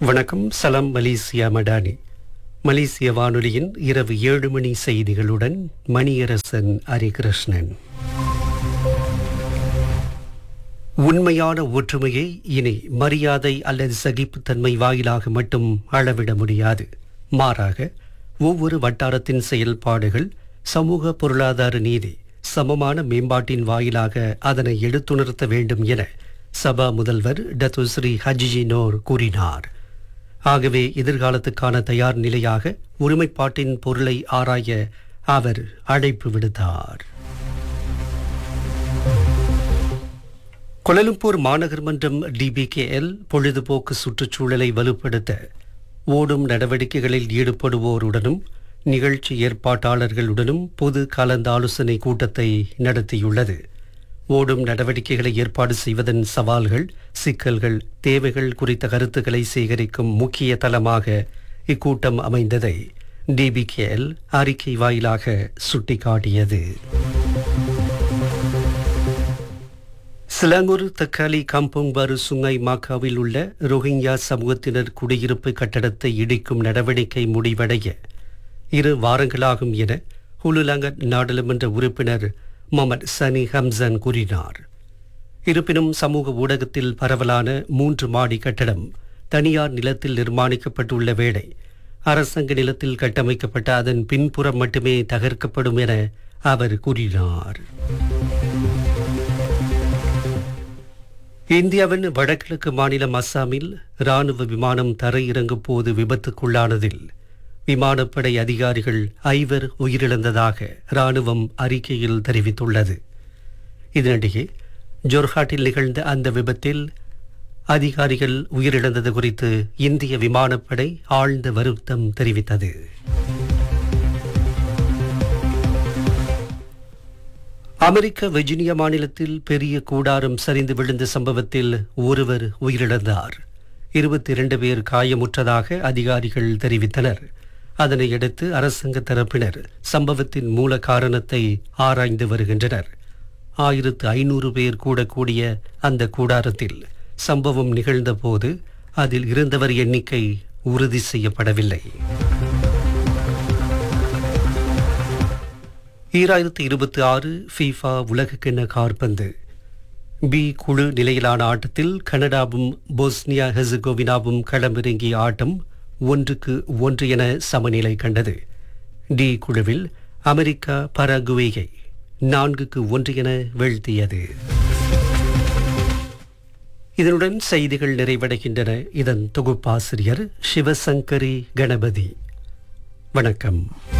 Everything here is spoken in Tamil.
வணக்கம் சலாம் மலேசியா மடானி மலேசிய வானொலியின் இரவு ஏழு மணி செய்திகளுடன் மணியரசன் ஹரிகிருஷ்ணன் உண்மையான ஒற்றுமையை இனி மரியாதை அல்லது சகிப்புத்தன்மை வாயிலாக மட்டும் அளவிட முடியாது மாறாக ஒவ்வொரு வட்டாரத்தின் செயல்பாடுகள் சமூக பொருளாதார நீதி சமமான மேம்பாட்டின் வாயிலாக அதனை எடுத்துணர்த்த வேண்டும் என சபா முதல்வர் டத்துஸ்ரீ ஹஜிஜி நோர் கூறினார் ஆகவே எதிர்காலத்துக்கான தயார் நிலையாக ஒருமைப்பாட்டின் பொருளை ஆராய அவர் அழைப்பு விடுத்தார் கொலலும்பூர் மாநகர் மன்றம் டிபிகேஎல் பொழுதுபோக்கு சுற்றுச்சூழலை வலுப்படுத்த ஓடும் நடவடிக்கைகளில் ஈடுபடுவோருடனும் நிகழ்ச்சி ஏற்பாட்டாளர்களுடனும் பொது கலந்தாலோசனை கூட்டத்தை நடத்தியுள்ளது ஓடும் நடவடிக்கைகளை ஏற்பாடு செய்வதன் சவால்கள் சிக்கல்கள் தேவைகள் குறித்த கருத்துக்களை சேகரிக்கும் முக்கிய தளமாக இக்கூட்டம் அமைந்ததை டிபிகேஎல் அறிக்கை வாயிலாக சுட்டிக்காட்டியது சிலாங்கூர் தக்காலி காம்பவுங் பாரு சுங்கை மாக்காவில் உள்ள ரோஹிங்யா சமூகத்தினர் குடியிருப்பு கட்டடத்தை இடிக்கும் நடவடிக்கை முடிவடைய இரு வாரங்களாகும் என ஹுலுலாங்கட் நாடாளுமன்ற உறுப்பினர் முகமது சனி ஹம்சன் கூறினார் இருப்பினும் சமூக ஊடகத்தில் பரவலான மூன்று மாடி கட்டடம் தனியார் நிலத்தில் நிர்மாணிக்கப்பட்டுள்ள வேளை அரசாங்க நிலத்தில் கட்டமைக்கப்பட்ட அதன் பின்புறம் மட்டுமே தகர்க்கப்படும் என அவர் கூறினார் இந்தியாவின் வடகிழக்கு மாநிலம் அஸ்ஸாமில் ராணுவ விமானம் தரையிறங்கும் போது விபத்துக்குள்ளானதில் விமானப்படை அதிகாரிகள் ஐவர் உயிரிழந்ததாக ராணுவம் அறிக்கையில் தெரிவித்துள்ளது இதனிடையே ஜோர்ஹாட்டில் நிகழ்ந்த அந்த விபத்தில் அதிகாரிகள் உயிரிழந்தது குறித்து இந்திய விமானப்படை ஆழ்ந்த வருத்தம் தெரிவித்தது அமெரிக்க வெர்ஜினியா மாநிலத்தில் பெரிய கூடாரம் சரிந்து விழுந்த சம்பவத்தில் ஒருவர் உயிரிழந்தார் இருபத்தி இரண்டு பேர் காயமுற்றதாக அதிகாரிகள் தெரிவித்தனர் அதனையடுத்து அரசாங்க தரப்பினர் சம்பவத்தின் மூல காரணத்தை ஆராய்ந்து வருகின்றனர் ஆயிரத்து ஐநூறு பேர் கூடக்கூடிய அந்த கூடாரத்தில் சம்பவம் நிகழ்ந்தபோது அதில் இருந்தவர் எண்ணிக்கை உறுதி செய்யப்படவில்லை ஈராயிரத்தி இருபத்தி ஆறு ஃபீஃபா உலகக்கிண்ண கார்பந்து பி குழு நிலையிலான ஆட்டத்தில் கனடாவும் போஸ்னியா ஹெசகோவினாவும் களமிறங்கிய ஆட்டம் ஒன்றுக்கு ஒன்று என சமநிலை கண்டது டி குழுவில் அமெரிக்கா பராகுவேயை நான்குக்கு ஒன்று என வீழ்த்தியது இதனுடன் செய்திகள் நிறைவடைகின்றன இதன் தொகுப்பாசிரியர் சிவசங்கரி கணபதி வணக்கம்